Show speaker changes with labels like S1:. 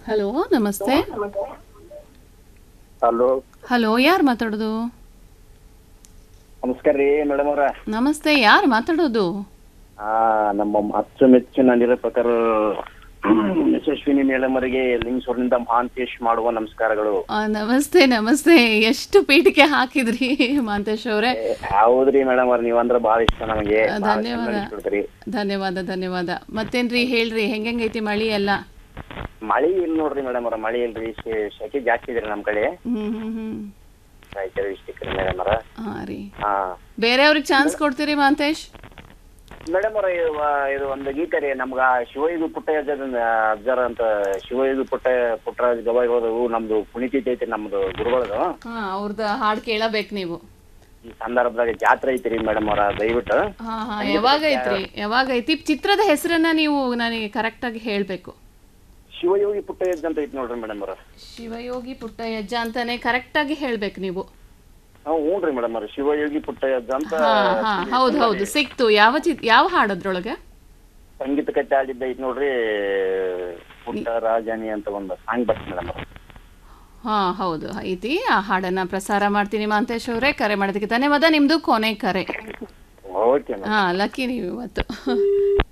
S1: Hello ನಮಸ್ತೆ
S2: hello
S1: hello ಯಾರು ಮಾತಾಡೋದು
S2: ನಮಸ್ಕಾರ ರೀ ಮೇಡಮ್ ಅವ್ರ
S1: ನಮಸ್ತೆ ಯಾರು ಮಾತಾಡೋದು
S2: ಆ ನಮ್ಮ ಅಚ್ಚುಮೆಚ್ಚಿನ ನಿರೂಪಕರು ಯಶಸ್ವಿನಿ ಮೇಡಮ್ ಅವರಿಗೆ ಲಿಂಗಸೂರಿನಿಂದ ಮಹಾಂತೇಶ್ ಮಾಡುವ ನಮಸ್ಕಾರಗಳು
S1: ಆ, ನಮಸ್ತೆ ನಮಸ್ತೆ ಎಷ್ಟು ಪೀಠಿಕೆ ಹಾಕಿದ್ರಿ ಮಾಂತೇಶ್ ಅವರೇ
S2: ಹೌದ್ರಿ ಮೇಡಮ್ ಅವ್ರ ನೀವಂದ್ರ ಬಹಳ ಇಷ್ಟ ನಮಗೆ
S1: ಆ,
S2: ಭಾಳ
S1: ಧನ್ಯವಾದ.
S2: ಚೆನ್ನಾಗ್ ಇಟ್ಕೊಳ್ತೀರಿ.
S1: ಧನ್ಯವಾದ ಧನ್ಯವಾದ ಮತ್ತೇನ್ರಿ ಹೇಳ್ರಿ ಹೆಂಗೈತಿ ಮಳಿ ಎಲ್ಲ
S2: ಮಳಿ ಇಲ್ಲ ನೋಡ್ರಿ ಮೇಡಮ್ ಅವ್ರ ಮಳಿ ಇಲ್ರಿ ಶೆ- ಶೆಕೆ ಜಾಸ್ತಿ ಇದ್ರಿ ನಮ್ ಕಡೆ
S1: ಹ್ಮ್ ಹ್ಮ್ ಹ್ಮ್
S2: ರಾಯಚೂರು ಡಿಸ್ಟಿಕ್ ಮೇಡಮ್ ಅವ್ರ
S1: ಹಾ ರೀ
S2: ಹಾ
S1: ಬೇರೆಯವ್ರಿಗೆ ಚಾನ್ಸ್ ಕೊಡ್ತೀರಿ ಮಾಂತೇಶ್
S2: ಮೇಡಮ್ ಅವ್ರ ಇದು ಆ, ಇದು ಒಂದು ಗೀತೆ ರೀ ನಮ್ಗ ಶಿವಯುಗ ಪುಟ್ಟರಾಜ ಅಜ್ಜಾರ ಅಂತ ಶಿವಯುಗ ಪುಟ್ಟ ಪುಟ್ಟರಾಜ ಗವಾಯಿಗಳು ನಮ್ದು ಪುಣಿತಿಥಿ ಐತಿ ನಮ್ದು ಗುರುಗಳದು
S1: ಹಾ ಅವ್ರದ್ದು ಹಾಡು ಕೇಳಬೇಕು ನೀವು
S2: ಈ ಸಂದರ್ಭದಾಗ ಜಾತ್ರೆ ಐತ್ರಿ ಮೇಡಮ್ ಅವರ ದಯವಿಟ್ಟು
S1: ಹಾ ಹಾ ಯಾವಾಗ ಐತ್ರಿ ಯಾವಾಗ ಐತಿ ಚಿತ್ರದ ಹೆಸರನ್ನ ನೀವು ನನಗೆ ಕರೆಕ್ಟಾಗಿ ಹೇಳಬೇಕು
S2: ಶಿವಯೋಗಿ ಪುಟ್ಟಯಜ್ಜ ಅಂತ ಐತಿ ನೋಡ್ರಿ ಮೇಡಮ್ ಅವ್ರ
S1: ಶಿವಯೋಗಿ ಪುಟ್ಟಯಜ್ಜ ಅಂತಾನೆ ಕರೆಕ್ಟಾಗಿ ಹೇಳ್ಬೇಕು ನೀವು
S2: ಹ್ಞೂ ಹ್ಞೂನ್ರಿ ಮೇಡಮ್ ಅವ್ರ ಶಿವಯೋಗಿ ಪುಟ್ಟಯಜ್ಜ ಅಂತ
S1: ಹಾ ಹಾ ಹೌದು ಹೌದು ಸಿಕ್ತು ಯಾವ ಚಿತ್ ಯಾವ ಹಾಡೋದ್ರೊಳಗೆ
S2: ಸಂಗೀತ ಕಟ್ಟೆ ಆಡಿದ್ದ ಐತಿ ನೋಡ್ರಿ ಪುಟ್ಟ ರಾಜಾನಿ ಅಂತ ಒಂದು ಸಾಂಗ್ ಬರ್ತದೆ ಮೇಡಮ್ ಅವ್ರ
S1: ಹಾ ಹೌದು ಐತಿ ಆ ಹಾಡನ್ನ ಪ್ರಸಾರ ಮಾಡ್ತೀನಿ ಮಾಂತೇಶ್ ಅವರೇ ಕರೆ ಮಾಡೋದಕ್ಕೆ ಧನ್ಯವಾದ ನಿಮ್ದು ಕೊನೆ ಕರೆ
S2: ಓಕೆ
S1: ಹಾ ಲಕ್ಕಿ ನೀವು ಇವತ್ತು